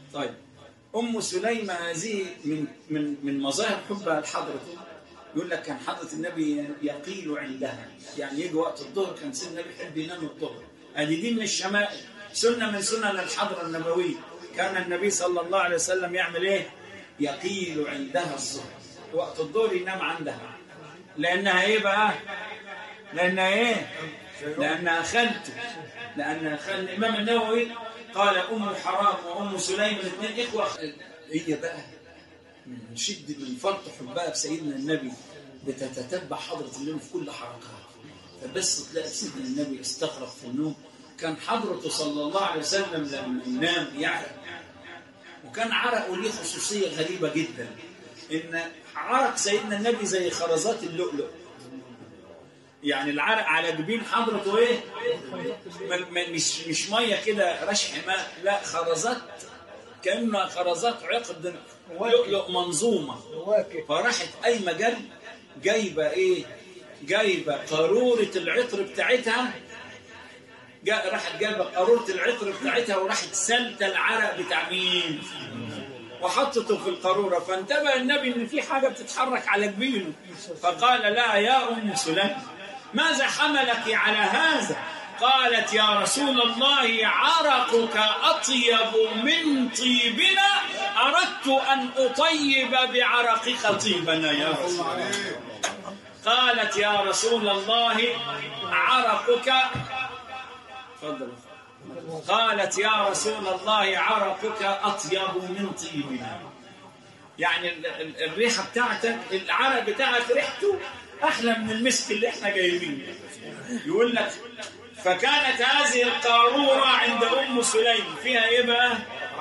طيب ام سليمه هذه من من من مظاهر حبها لحضرته يقول لك كان حضره النبي يقيل عندها يعني يجي وقت الظهر كان سيدنا النبي يحب ينام الظهر ادي دي من الشمائل سنه من سنن الحضره النبويه كان النبي صلى الله عليه وسلم يعمل ايه يقيل عندها الظهر وقت الظهر ينام عندها لانها ايه بقى لانها ايه لانها خالته لانها خال الامام النووي قال ام حرام وام سليم الاثنين اخوه هي بقى من شده من فرط حبها بسيدنا النبي بتتتبع حضره النبي في كل حركاته فبس تلاقي سيدنا النبي استغرق في النوم كان حضرته صلى الله عليه وسلم لما ينام يعرق وكان عرقه ليه خصوصيه غريبه جدا ان عرق سيدنا النبي زي خرزات اللؤلؤ يعني العرق على جبين حضرته ايه م- م- مش مش ميه كده رشح ماء لا خرزات كانها خرزات عقد لؤلؤ منظومه واكب فراحت قايمه جري جايبه ايه جايبه قاروره العطر بتاعتها جا راحت جايبه قاروره العطر بتاعتها وراحت سلت العرق بتاع مين وحطته في القاروره فانتبه النبي ان في حاجه بتتحرك على جبينه فقال لا يا ام سليم ماذا حملك على هذا قالت يا رسول الله عرقك اطيب من طيبنا اردت ان اطيب بعرقك طيبنا يا رسول الله قالت يا رسول الله عرقك تفضل قالت يا رسول الله عرقك أطيب من طيبنا يعني ال- ال- الريحة بتاعتك العرق بتاعك ريحته أحلى من المسك اللي احنا جايبينه يقول لك فكانت هذه القارورة عند أم سليم فيها إيه بقى؟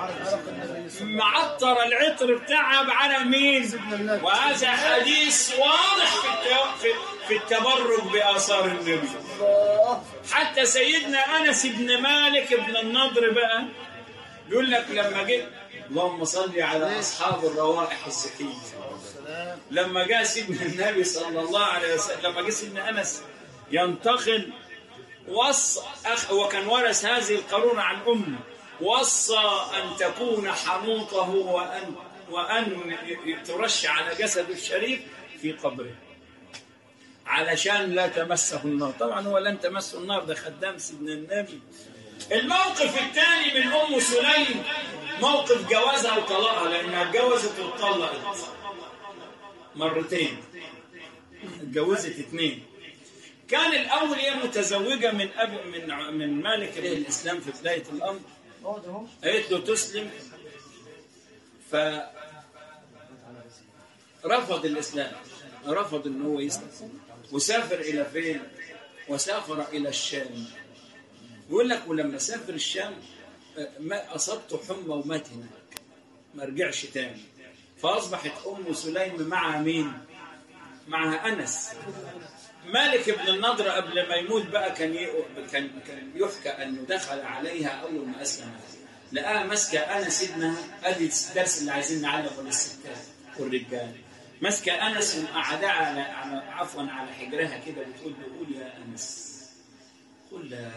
معطر العطر بتاعها بعرق مين؟ وهذا حديث واضح في الت- في- في التبرك بآثار النبي الله حتى سيدنا انس بن مالك بن النضر بقى يقول لك لما جه اللهم صل على اصحاب الروائح الزكيه لما جاء سيدنا النبي صلى الله عليه وسلم لما جه سيدنا انس ينتقل وصى أخ وكان ورث هذه القارورة عن أمه وصى أن تكون حنوطه وأن وأن ترش على جسده الشريف في قبره علشان لا تمسه النار طبعا هو لن تمسه النار ده خدام سيدنا النبي الموقف الثاني من ام سليم موقف جوازها وطلاقها لانها اتجوزت واتطلقت مرتين اتجوزت اثنين كان الاول هي متزوجه من اب من ع- من مالك بن الاسلام في بدايه الامر قالت له تسلم ف رفض الاسلام رفض ان هو يسلم وسافر الى فين وسافر الى الشام يقول لك ولما سافر الشام آه، ما اصابته حمى ومات هناك ما رجعش تاني فاصبحت ام سليم مع مين معها انس مالك بن النضر قبل ما يموت بقى كان ي- كان كان يحكى انه دخل عليها اول ما اسلمت لقاها ماسكه انس ابنها ادي الدرس اللي عايزين نعلمه للستات والرجال ماسكه انس ومقعداه على على عفوا على حجرها كده بتقول له قول يا انس قل لا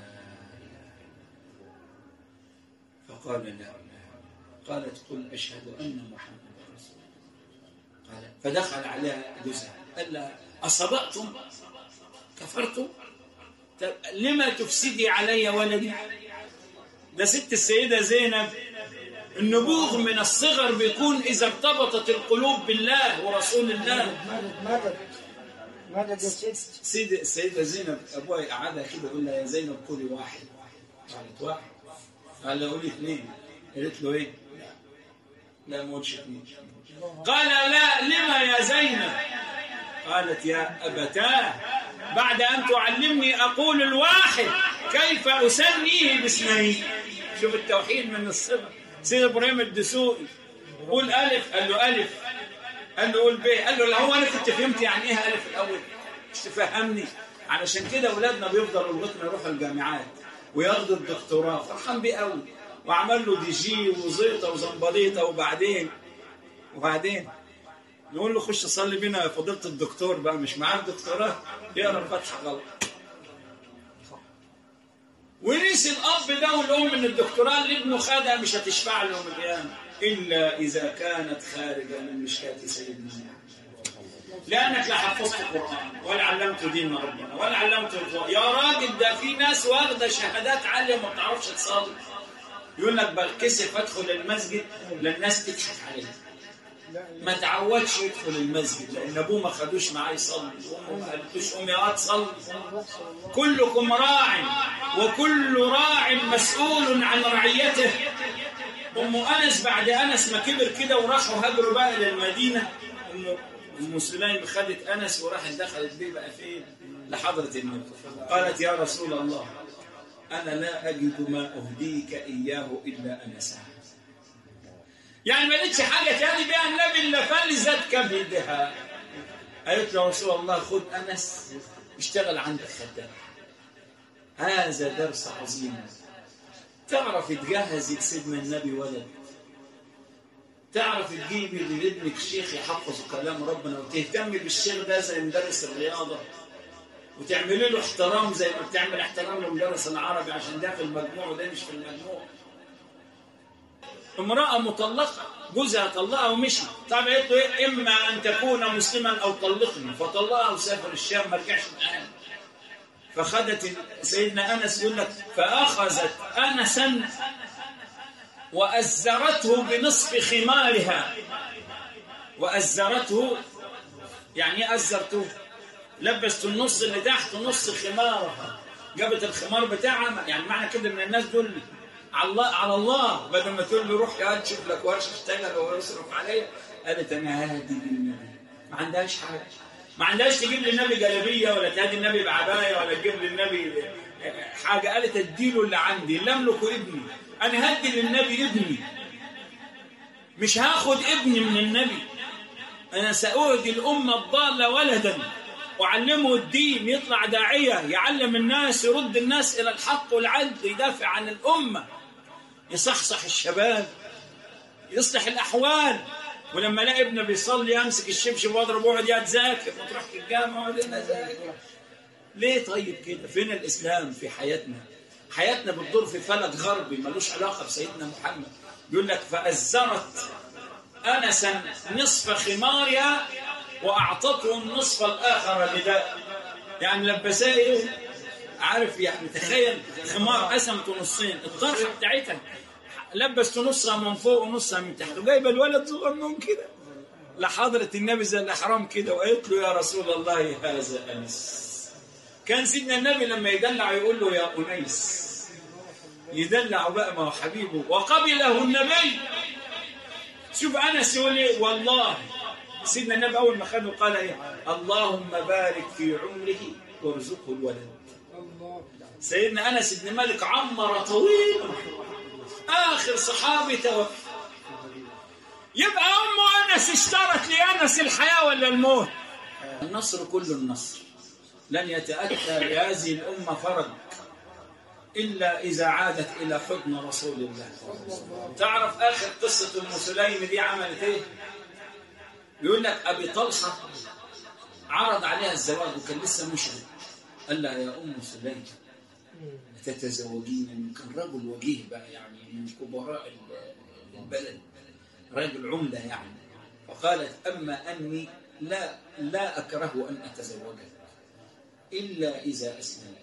فقال لا قالت قل اشهد ان محمدا رسول الله قال فدخل عليها جوزها قال لها أصبأتم كفرتم طب لما تفسدي علي ولدي ده ست السيدة زينب النبوغ من الصغر بيكون إذا ارتبطت القلوب بالله ورسول الله مدد مدد مدد يا ست سيد السيدة زينب أبوها قعدها كده يقول لها يا زينب قولي واحد قالت واحد قال له قولي اثنين قالت له ايه لا ما قلتش اثنين قال لا لما يا زينب قالت يا أبتاه بعد أن تعلمني أقول الواحد كيف أسميه باسمين شوف التوحيد من الصغر سيد إبراهيم الدسوقي قول ألف قال له ألف قال له قول ب قال له لا هو أنا كنت فهمت يعني إيه ألف الأول مش تفهمني علشان كده أولادنا بيفضلوا لغاية ما يروحوا الجامعات وياخدوا الدكتوراه فرحان بيه قوي وعمل له دي جي وزيطة وزنبليطة وبعدين وبعدين نقول له خش صلي بينا يا فضيله الدكتور بقى مش معاه الدكتوراه يقرا الفاتحه غلط ونسي الاب ده والام ان الدكتوراه اللي ابنه خدها مش هتشفع له يوم القيامه الا اذا كانت خارجه من مشكاه سيدنا محمد لانك لا حفظت القران ولا علمت دين ربنا ولا علمت القرآن. يا راجل ده في ناس واخده شهادات عاليه ما بتعرفش تصلي يقول لك بتكسف ادخل المسجد للناس تضحك عليه ما تعودش يدخل المسجد لان ابوه ما خدوش معاه يصلي وامه ما قالتوش قوم يا واد صلي كلكم راع وكل راع مسؤول عن رعيته ام انس بعد انس ما كبر كده وراحوا هاجروا بقى للمدينه ام ام سليم خدت انس وراحت دخلت بيه بقى فين؟ لحضره النبي قالت يا رسول الله انا لا اجد ما اهديك اياه الا انسا يعني ما لقيتش حاجه تاني بيها النبي الا فلذت كبدها قالت له يا رسول الله خد انس اشتغل عندك خدام هذا درس عظيم تعرف تجهز لسيدنا النبي ولد تعرف تجيبي لابنك شيخ يحفظ كلام ربنا وتهتمي بالشيخ ده زي مدرس الرياضه وتعملي له احترام زي ما بتعمل احترام لمدرس العربي عشان ده في المجموع وده مش في المجموع امرأة مطلقة جوزها طلقها ومشي طب قالت له إيه؟ إما أن تكون مسلما أو طلقني فطلقها وسافر الشام ما رجعش معانا فخدت سيدنا أنس يقول لك فأخذت أنسا وأزرته بنصف خمارها وأزرته يعني إيه أزرته لبست النص اللي تحت نص خمارها جابت الخمار بتاعها يعني معنى كده ان الناس دول على الله على الله بدل ما تقول له روح يا تشوف لك ورشه اشتغل ويصرف عليا قالت انا هادي للنبي ما عندهاش حاجه ما عندهاش تجيب للنبي جلابيه ولا تهدي النبي بعبايه ولا تجيب للنبي حاجه قالت اديله اللي عندي اللي املكه ابني انا هدي للنبي ابني مش هاخد ابني من النبي انا ساهدي الامه الضاله ولدا وعلمه الدين يطلع داعية يعلم الناس يرد الناس إلى الحق والعدل يدافع عن الأمة يصحصح الشباب يصلح الأحوال ولما الاقي ابنه بيصلي امسك الشبشب واضرب واقعد يا تذاكر ما تروح الجامعه واقعد هنا ذاكر ليه طيب كده فين الاسلام في حياتنا حياتنا بتدور في فلك غربي ملوش علاقه بسيدنا محمد يقول لك فازرت انسا نصف خمارها واعطته النصف الاخر لداء يعني لبساه ايه عارف يعني تخيل خمار قسمته نصين الطرحه بتاعتها لبست نصها من فوق ونصها من تحت وجايبه الولد صغنون كده لحضرة النبي زي الأحرام كده وقالت له يا رسول الله هذا أنس كان سيدنا النبي لما يدلع يقول له يا أنيس يدلع بقى ما هو حبيبه وقبله النبي شوف أنس يقول إيه والله سيدنا النبي أول ما خده قال إيه اللهم بارك في عمره وارزقه الولد سيدنا أنس بن مالك عمر طويل آخر صحابي توفى يبقى أم أنس اشترت لأنس الحياة ولا الموت النصر كل النصر لن يتأتى لهذه الأمة فرج إلا إذا عادت إلى حضن رسول الله تعرف آخر قصة أم سليم دي عملت إيه يقول لك أبي طلحة عرض عليها الزواج وكان لسه مشرك قال لها يا أم سليم تتزوجين كان رجل وجيه بقى يعني من كبراء البلد رجل عمدة يعني فقالت أما أني لا لا أكره أن أتزوجك إلا إذا أسلمت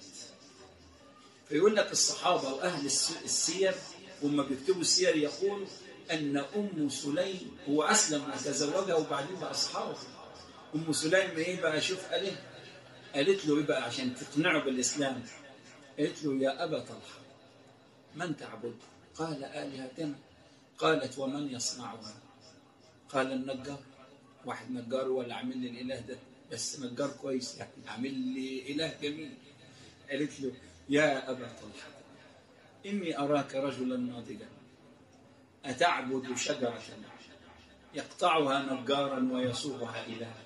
فيقول لك الصحابة وأهل السير هم بيكتبوا السير يقول أن أم سليم هو أسلم وتزوجها وبعدين بقى أصحابه أم سليم إيه بقى شوف قاله قالت له إيه بقى عشان تقنعه بالإسلام قالت له يا أبا طلحة من تعبد قال آلهتنا قالت ومن يصنعها قال النجار واحد نجار ولا عامل لي الإله ده بس نجار كويس يعني عامل لي إله جميل قالت له يا أبا طلحة إني أراك رجلا ناضجا أتعبد شجرة يقطعها نجارا ويصوغها إلها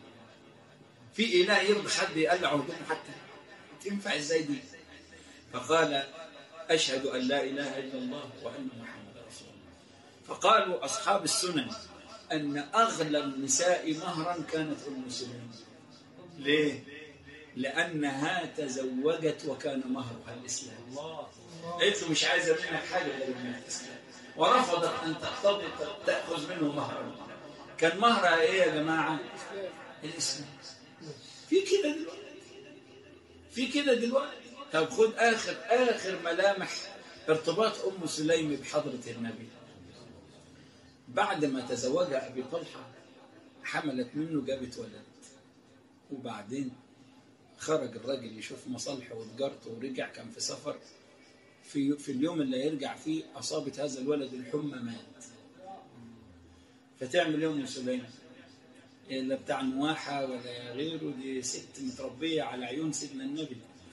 في إله يرضي حد يقلع هدوم حتى تنفع إزاي دي فقال أشهد أن لا إله إلا الله وأن محمد رسول الله فقالوا أصحاب السنن أن أغلى النساء مهرا كانت أم سليم ليه؟ لأنها تزوجت وكان مهرها الإسلام الله قالت له مش عايزة منك حاجة غير من الإسلام ورفضت أن تقتضي تأخذ منه مهرا كان مهرها إيه يا جماعة؟ الإسلام في كده دلوقتي في كده دلوقتي طب خد آخر آخر ملامح ارتباط أم سليم بحضرة النبي بعد ما تزوجها أبي طلحة حملت منه جابت ولد وبعدين خرج الراجل يشوف مصالحه وتجارته ورجع كان في سفر في في اليوم اللي يرجع فيه أصابت هذا الولد الحمى مات فتعمل يوم سليم لا بتاع نواحة ولا غيره دي ست متربية على عيون سيدنا النبي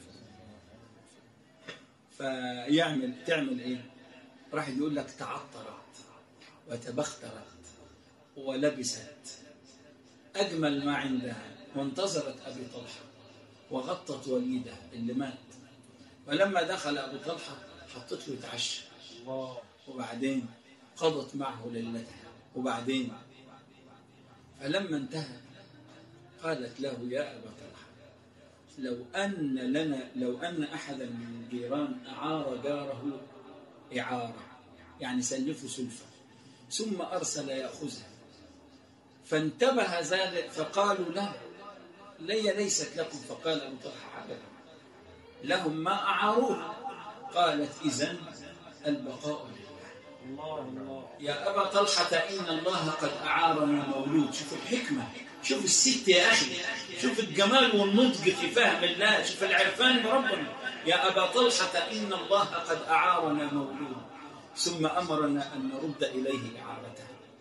فيعمل تعمل ايه راح يقول لك تعطرت وتبخترت ولبست أجمل ما عندها وانتظرت أبي طلحة وغطت وليدها اللي مات ولما دخل أبو طلحة حطت له يتعشى الله وبعدين قضت معه ليلتها وبعدين فلما انتهى قالت له يا أبا طلحة لو أن لنا لو أن أحدا من الجيران أعار جاره إعارة يعني سلفه سلفة ثم أرسل يأخذها فانتبه ذلك فقالوا له لي ليست لكم فقال أبو طلحة عبدا لهم ما أعاروه قالت إذن البقاء لله الله الله يا أبا طلحة إن الله قد أعارنا مولود شوف الحكمة شوف الست يا أخي شوف الجمال والنضج في فهم الله شوف العرفان بربنا يا أبا طلحة إن الله قد أعارنا مولود ثم أمرنا أن نرد إليه إعارته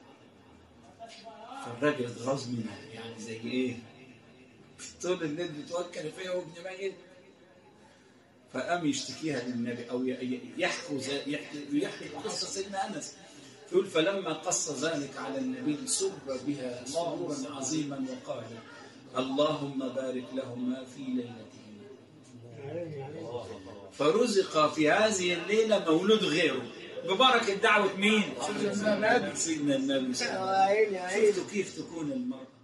فالراجل اتغاظ منها يعني زي إيه طول الليل بتوكل فيا وابن ميت فقام يشتكيها للنبي او ي- ي- يحكوا زي- يحكي يحكي قصه سيدنا انس يقول فلما قص ذلك على النبي سر بها سرورا عظيما وقال اللهم بارك لهما في ليلتهما يعني يعني فرزق في هذه الليله مولود غيره ببركه دعوه مين؟ سيدنا النبي. سيدنا النبي صلى الله عليه عيني وسلم عيني شفتوا كيف تكون المرأة